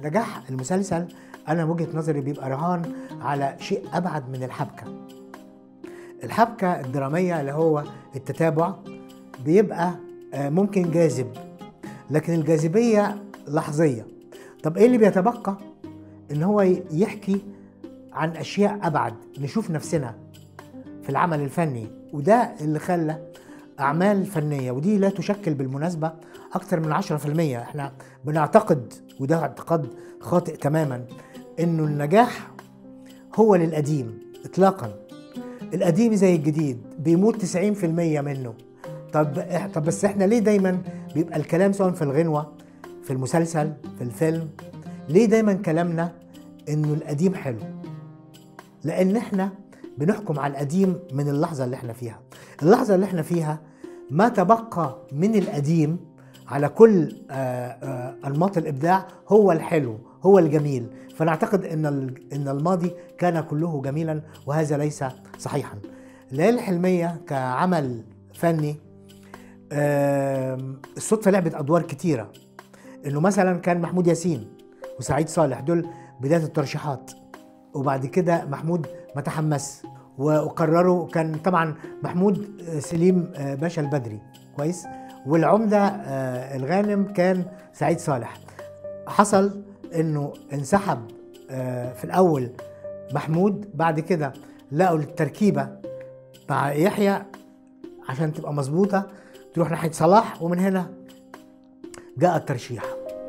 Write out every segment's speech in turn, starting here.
نجاح المسلسل انا وجهه نظري بيبقى رهان على شيء ابعد من الحبكه الحبكه الدراميه اللي هو التتابع بيبقى آه، ممكن جاذب لكن الجاذبيه لحظيه طب ايه اللي بيتبقى ان هو ي- يحكي عن اشياء ابعد نشوف نفسنا في العمل الفني وده اللي خلى اعمال فنيه ودي لا تشكل بالمناسبه اكثر من 10% احنا بنعتقد وده اعتقاد خاطئ تماما انه النجاح هو للقديم اطلاقا القديم زي الجديد بيموت 90% منه طب إح- طب بس احنا ليه دايما بيبقى الكلام سواء في الغنوه في المسلسل في الفيلم ليه دايما كلامنا انه القديم حلو لان احنا بنحكم على القديم من اللحظه اللي احنا فيها اللحظه اللي احنا فيها ما تبقى من القديم على كل آه، آه، انماط الابداع هو الحلو هو الجميل فنعتقد ان ال- ان الماضي كان كله جميلا وهذا ليس صحيحا الليالي الحلميه كعمل فني آم، الصدفه لعبت ادوار كتيره انه مثلا كان محمود ياسين وسعيد صالح دول بدايه الترشيحات وبعد كده محمود ما تحمس وقرروا كان طبعا محمود آه، سليم آه، باشا البدري كويس والعمده آه، الغانم كان سعيد صالح حصل انه انسحب آه، في الاول محمود بعد كده لقوا التركيبه مع يحيى عشان تبقى مظبوطه تروح ناحيه صلاح ومن هنا جاء الترشيح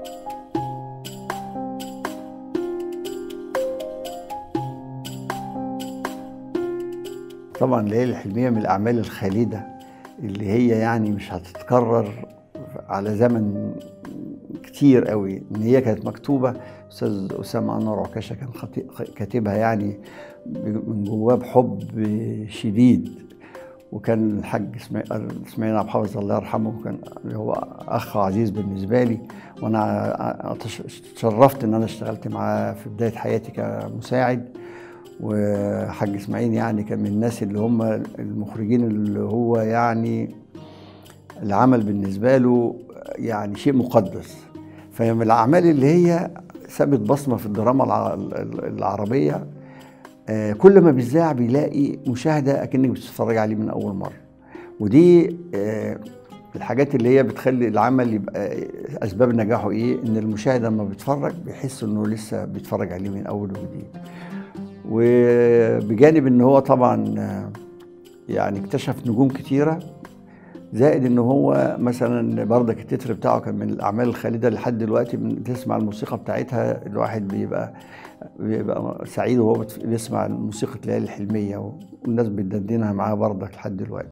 طبعا ليالي الحلمية من الأعمال الخالدة اللي هي يعني مش هتتكرر على زمن كتير قوي ان هي كانت مكتوبه استاذ اسامه انور عكاشه كان خطي- كاتبها يعني ب- من جواه بحب شديد وكان الحاج اسماعيل اسماعيل عبد الحافظ الله يرحمه كان هو اخ عزيز بالنسبه لي وانا تشرفت ان انا اشتغلت معاه في بدايه حياتي كمساعد وحاج اسماعيل يعني كان من الناس اللي هم المخرجين اللي هو يعني العمل بالنسبه له يعني شيء مقدس فمن الاعمال اللي هي سابت بصمه في الدراما الع- العربيه آه، كل ما بيذاع بيلاقي مشاهده اكنك بتتفرج عليه من اول مره ودي آه، الحاجات اللي هي بتخلي العمل يبقى اسباب نجاحه ايه ان المشاهد لما بيتفرج بيحس انه لسه بيتفرج عليه من اول وجديد وبجانب ان هو طبعا آه، يعني اكتشف نجوم كتيره زائد ان هو مثلا بردك التتر بتاعه كان من الاعمال الخالده لحد دلوقتي من تسمع الموسيقى بتاعتها الواحد بيبقى بيبقى سعيد وهو بت- بيسمع موسيقى ليالي الحلميه والناس بتدندنها معاه بردك لحد دلوقتي